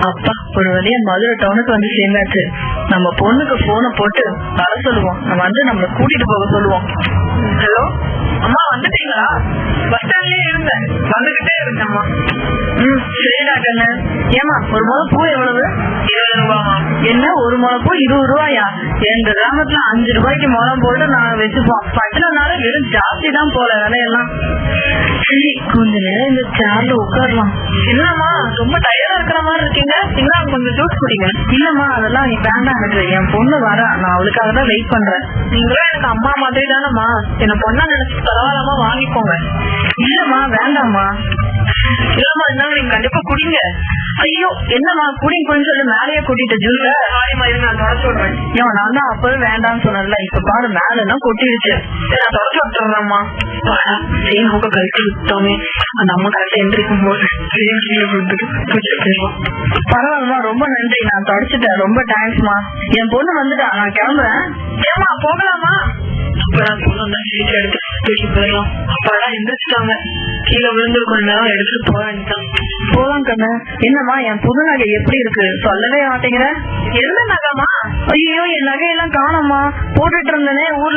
அப்பா ஒரு வழியா மதுரை டவுனுக்கு வந்து சேர்ந்தாச்சு நம்ம பொண்ணுக்கு போனை போட்டு வர சொல்லுவோம் நம்ம வந்து நம்மள கூட்டிட்டு போக சொல்லுவோம் ஹலோ அம்மா வந்துட்டீங்களா பஸ் ஸ்டாண்ட்லயே இருந்தேன் வந்துகிட்டே இருக்கேம்மா ம் சரிடா கண்ணு ஏமா ஒரு முளை பூ எவ்வளவு இருபது ரூபாமா என்ன ஒரு முளை பூ இருபது ரூபாயா எங்க கிராமத்துல அஞ்சு ரூபாய்க்கு முளம் போட்டு நாங்க வச்சுப்போம் பட்டினம்னால வெறும் ஜாஸ்தி தான் போல விலையெல்லாம் சரி கொஞ்ச நேரம் இந்த சேர்ல உட்காரலாம் என்னம்மா ரொம்ப டயர்டா இருக்கிற மாதிரி இருக்கீங்க என்ன கொஞ்சம் ஜூஸ் குடிங்க இல்லம்மா அதெல்லாம் நீ வேண்டாம் எனக்கு என் பொண்ணு வரா நான் அவளுக்காக தான் வெயிட் பண்றேன் நீங்களும் எனக்கு அம்மா மாதிரி தானம்மா என்ன பொண்ணா நினைச்சு பரவாயில்லாம வாங்கிக்கோங்க இல்லம்மா வேண்டாம்மா இல்லம்மா இருந்தாலும் நீங்க கண்டிப்பா குடிங்க ஐயோ என்னம்மா குடிங்க கொஞ்சம் சொல்லி மேலேயே கூட்டிட்டு ஜூஸ் சாரிம்மா இருங்க நான் தொடச்சு விடுறேன் ஏன் நான் தான் அப்பவே வேண்டாம்னு சொன்னேன்ல இப்ப பாரு மேல எல்லாம் கொட்டிடுச்சு சரி, நான் தொடச்சு விட்டுறேன்மா செயின் ஹோக்க கழிச்சு விட்டோமே அந்த அம்மா கரெக்டா எந்திரிக்கும் போது செயின் கீழே விழுந்துட்டு தூக்கிட்டு போயிடுவோம் பரவாயில்லம்மா ரொம்ப நன்றி நான் தொடச்சிட்டேன் ரொம்ப தேங்க்ஸ்மா என் பொண்ணு வந்துட்டா நான் கிளம்புறேன் ஏமா போகலாமா அப்பதான் பொண்ணு சீட் எடுத்து தூக்கி போயிடலாம் அப்பதான் எந்திரிச்சிட்டாங்க கீழே விழுந்து கொஞ்ச நேரம் எடுத்துட்டு போக வேண்டியதான் போலாம் கண்ணு என்னம்மா என் புது நகை எப்படி இருக்கு சொல்லவே மாட்டேங்கிற என்ன நகமா ஐயோ என் நகையெல்லாம் காணோம்மா போட்டுட்டு இருந்தேனே ஊர்ல